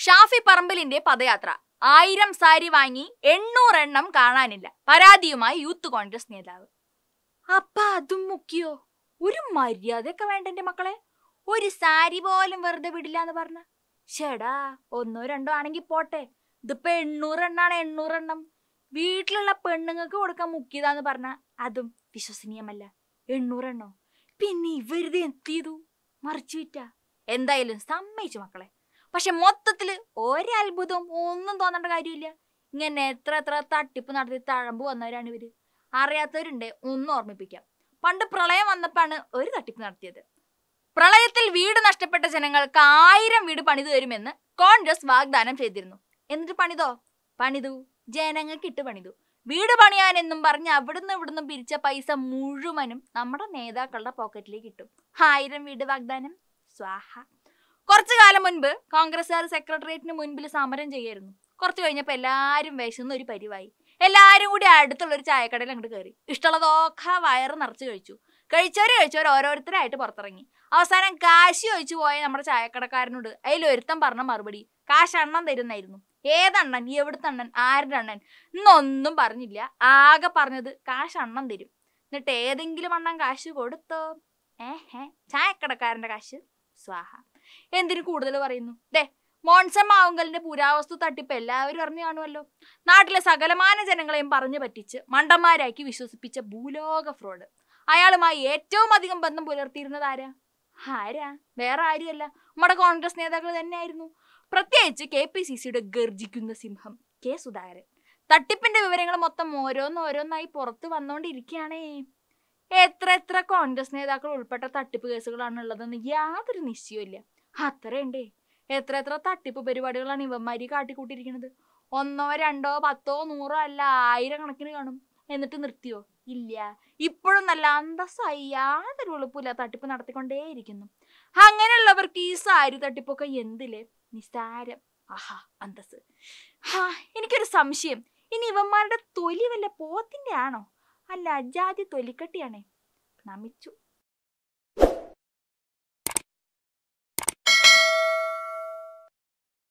ഷാഫി പറമ്പലിന്റെ പദയാത്ര ആയിരം സാരി വാങ്ങി എണ്ണൂറെണ്ണം കാണാനില്ല പരാതിയുമായി യൂത്ത് കോൺഗ്രസ് നേതാവ് അപ്പ അതും മുക്കിയോ ഒരു മര്യാദയൊക്കെ വേണ്ട എന്റെ മക്കളെ ഒരു സാരി പോലും വെറുതെ വിടില്ല എന്ന് പറഞ്ഞ ചേടാ ഒന്നോ രണ്ടോ ആണെങ്കിൽ പോട്ടെ ഇതിപ്പോ എണ്ണൂറെണ്ണാണ് എണ്ണൂറെണ്ണം വീട്ടിലുള്ള പെണ്ണുങ്ങൾക്ക് കൊടുക്കാൻ മുക്കിയതാന്ന് പറഞ്ഞ അതും വിശ്വസനീയമല്ല എണ്ണൂറെണ്ണോ പിന്നെ ഇവരുത് എന്ത് ചെയ്തു മറിച്ചു വിറ്റ എന്തായാലും സമ്മതിച്ചു മക്കളെ പക്ഷെ മൊത്തത്തില് ഒരത്ഭുതവും ഒന്നും തോന്നേണ്ട കാര്യമില്ല ഇങ്ങനെ എത്ര എത്ര തട്ടിപ്പ് നടത്തി തഴമ്പ് വന്നവരാണ് ഇവര് അറിയാത്തവരുണ്ട് ഒന്നും ഓർമ്മിപ്പിക്കാം പണ്ട് പ്രളയം വന്നപ്പോഴാണ് ഒരു തട്ടിപ്പ് നടത്തിയത് പ്രളയത്തിൽ വീട് നഷ്ടപ്പെട്ട ജനങ്ങൾക്ക് ആയിരം വീട് പണിതു തരുമെന്ന് കോൺഗ്രസ് വാഗ്ദാനം ചെയ്തിരുന്നു എന്നിട്ട് പണിതോ പണിതു ജനങ്ങൾക്ക് ഇട്ട് പണിതു വീട് പണിയാനെന്നും പറഞ്ഞ് അവിടുന്ന് ഇവിടുന്ന് പിരിച്ച പൈസ മുഴുവനും നമ്മുടെ നേതാക്കളുടെ പോക്കറ്റിലേക്ക് കിട്ടും ആയിരം വീട് വാഗ്ദാനം സ്വാഹ കുറച്ചു കാലം മുൻപ് കോൺഗ്രസ്സുകാർ സെക്രട്ടേറിയറ്റിന് മുൻപിൽ സമരം ചെയ്യായിരുന്നു കുറച്ച് കഴിഞ്ഞപ്പോൾ എല്ലാവരും വിശന്ന് ഒരു പരിവായി എല്ലാവരും കൂടി അടുത്തുള്ള ഒരു ചായക്കടയിൽ അങ്ങോട്ട് കയറി ഇഷ്ടമുള്ളതൊക്കെ വയറ് നിറച്ച് കഴിച്ചു കഴിച്ചവര് കഴിച്ചവർ ഓരോരുത്തരായിട്ട് പുറത്തിറങ്ങി അവസാനം കാശ് ചോദിച്ചു പോയ നമ്മുടെ ചായക്കടക്കാരനോട് അതിൽ ഒരുത്തം പറഞ്ഞ മറുപടി കാശ് അണ്ണൻ തരുന്നായിരുന്നു ഏതണ്ണൻ എവിടുത്തെ അണ്ണൻ ആരുടെ അണ്ണൻ ഇന്നൊന്നും പറഞ്ഞില്ല ആകെ പറഞ്ഞത് കാശ് അണ്ണൻ തരും എന്നിട്ട് ഏതെങ്കിലും അണ്ണൻ കാശ് കൊടുത്തോ ഏഹേ ചായക്കടക്കാരന്റെ കാശ് സ്വാഹ എന്തിനു കൂടുതൽ പറയുന്നു ദേ മോൺസൺ മാവുങ്കലിന്റെ പുരാവസ്തു തട്ടിപ്പ് എല്ലാവരും അറിഞ്ഞു കാണുമല്ലോ നാട്ടിലെ സകലമാന ജനങ്ങളെയും പറഞ്ഞു പറ്റിച്ച് മണ്ടന്മാരാക്കി വിശ്വസിപ്പിച്ച ഭൂലോക ഫ്രോഡ് അയാളുമായി ഏറ്റവും അധികം ബന്ധം പുലർത്തിയിരുന്നത് ആരാ ആരാ വേറെ ആരുമല്ല നമ്മുടെ കോൺഗ്രസ് നേതാക്കൾ തന്നെയായിരുന്നു പ്രത്യേകിച്ച് കെ പി സി സിയുടെ ഗർജിക്കുന്ന സിംഹം കെ സുധാകരൻ തട്ടിപ്പിന്റെ വിവരങ്ങൾ മൊത്തം ഓരോന്നോരോന്നായി പുറത്തു വന്നുകൊണ്ടിരിക്കുകയാണേ എത്ര എത്ര കോൺഗ്രസ് നേതാക്കൾ ഉൾപ്പെട്ട തട്ടിപ്പ് കേസുകളാണ് ഉള്ളതെന്ന് യാതൊരു നിശ്ചയമില്ല അത്രയുണ്ടേ എത്ര എത്ര തട്ടിപ്പ് പരിപാടികളാണ് ഇവന്മാരി കാട്ടിക്കൂട്ടിയിരിക്കുന്നത് ഒന്നോ രണ്ടോ പത്തോ നൂറോ അല്ല ആയിരം കണക്കിന് കാണും എന്നിട്ട് നിർത്തിയോ ഇല്ല ഇപ്പോഴും നല്ല അന്തസ്സായി യാതൊരു എളുപ്പമില്ല തട്ടിപ്പ് നടത്തിക്കൊണ്ടേയിരിക്കുന്നു അങ്ങനെയുള്ളവർക്ക് ഈ സാരി തട്ടിപ്പൊക്കെ എന്തില്ലേ നിസ്സാരം ആഹാ അന്തസ് ഹാ എനിക്കൊരു സംശയം ഇനി ഇവന്മാരുടെ തൊലി വല്ല പോത്തിന്റെ ആണോ അല്ല അജാതി തൊലിക്കട്ടിയാണേ നമിച്ചു